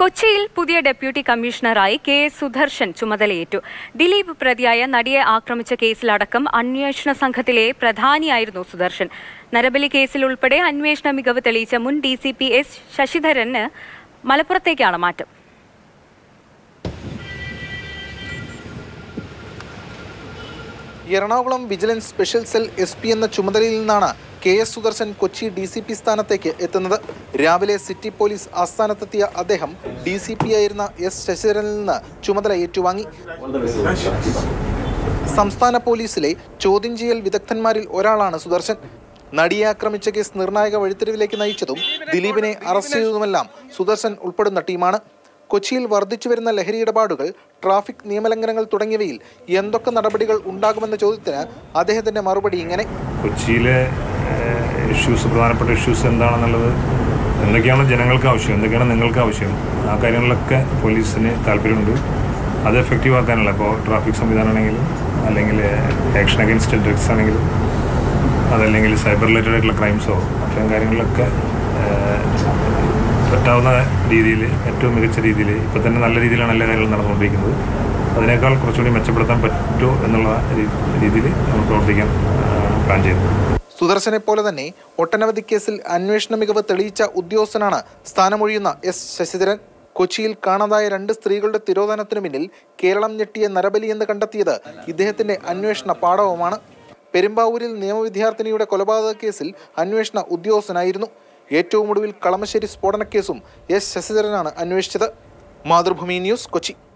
കൊച്ചിയിൽ പുതിയ ഡെപ്യൂട്ടി കമ്മീഷണറായി കെ എസ് സുദർശൻ ചുമതലയേറ്റു ദിലീപ് പ്രതിയായ നടിയെ ആക്രമിച്ച കേസിലടക്കം അന്വേഷണ സംഘത്തിലെ പ്രധാനിയായിരുന്നു സുദർശൻ നരബലി കേസിൽ ഉൾപ്പെടെ അന്വേഷണ മികവ് തെളിയിച്ച മുൻ ഡി സി പി എസ് ശശിധരന് മലപ്പുറത്തേക്കാണ് മാറ്റം Ernakulam vigilance special cell S P എന്ന ചുമതലയിൽ നിന്നാണ് K S Sudarshan Kochi D C P സ്ഥാനത്തേക്ക് എത്തുന്നത് രാവിലെ സിറ്റി പോലീസ് ആസ്ഥാനത്തെത്തിയ അദ്ദേഹം ഡി സി പി ആയിരുന്ന എസ് ശശിധരനിൽ നിന്ന് ചുമതല ഏറ്റുവാങ്ങി സംസ്ഥാന പോലീസിലെ ചോദ്യം ചെയ്യൽ വിദഗ്ധന്മാരിൽ ഒരാളാണ് സുദർശൻ നടിയെ ആക്രമിച്ച കേസ് നിർണായക വഴിത്തിരിവിലേക്ക് നയിച്ചതും ദിലീപിനെ അറസ്റ്റ് ചെയ്തതുമെല്ലാം സുദർശൻ ഉൾപ്പെടുന്ന ടീമാണ് കൊച്ചിയിൽ വർദ്ധിച്ചു വരുന്ന ലഹരി ഇടപാടുകൾ ട്രാഫിക് നിയമലംഘനങ്ങൾ തുടങ്ങിയവയിൽ എന്തൊക്കെ നടപടികൾ ഉണ്ടാകുമെന്ന ചോദ്യത്തിന് അദ്ദേഹത്തിന്റെ മറുപടി ഇങ്ങനെ കൊച്ചിയിലെ ഇഷ്യൂസ് പ്രധാനപ്പെട്ട ഇഷ്യൂസ് എന്താണെന്നുള്ളത് എന്തൊക്കെയാണ് ജനങ്ങൾക്ക് ആവശ്യം എന്തൊക്കെയാണ് നിങ്ങൾക്ക് ആവശ്യം ആ കാര്യങ്ങളിലൊക്കെ പോലീസിന് താല്പര്യമുണ്ട് അത് എഫക്റ്റീവ് ആക്കാനുള്ള ഇപ്പോൾ ട്രാഫിക് സംവിധാനമാണെങ്കിലും അല്ലെങ്കിൽ ആക്ഷൻ അഗൈൻസ്റ്റ് ഡ്രഗ്സ് ആണെങ്കിലും അതല്ലെങ്കിൽ സൈബർ റിലേറ്റഡ് ആയിട്ടുള്ള ക്രൈംസോ അത്തരം കാര്യങ്ങളിലൊക്കെ ഏഹ്, പറ്റാവുന്ന രീതിയിൽ ഏറ്റവും മികച്ച രീതിയിൽ ഇപ്പോൾ തന്നെ നല്ല രീതിയിലാണ് എല്ലാ കാര്യങ്ങളും നടന്നുകൊണ്ടിരിക്കുന്നത് അതിനേക്കാൾ കുറച്ചുകൂടി മെച്ചപ്പെടുത്താൻ പറ്റുമോ എന്നുള്ള രീ- രീതിയിൽ നമ്മൾ പ്രവർത്തിക്കാൻ ആണ് പ്ലാൻ ചെയ്യുന്നത് സുദർശനെ പോലെ തന്നെ ഒട്ടനവധി കേസിൽ അന്വേഷണ മികവ് തെളിയിച്ച ഉദ്യോഗസ്ഥനാണ് സ്ഥാനമൊഴിയുന്ന എസ് ശശിധരൻ കൊച്ചിയിൽ കാണാതായ രണ്ട് സ്ത്രീകളുടെ തിരോധാനത്തിനു പിന്നിൽ കേരളം ഞെട്ടിയ നരബലി എന്ന് കണ്ടെത്തിയത് ഇദ്ദേഹത്തിന്റെ അന്വേഷണ പാഠവുമാണ് പെരുമ്പാവൂരിൽ നിയമവിദ്യാർത്ഥിനിയുടെ കൊലപാതക കേസിൽ അന്വേഷണ ഉദ്യോഗസ്ഥനായിരുന്നു ഏറ്റവും ഒടുവിൽ കളമശ്ശേരി സ്ഫോടന കേസും എസ് ശശിധരനാണ് അന്വേഷിച്ചത് മാതൃഭൂമി ന്യൂസ് കൊച്ചി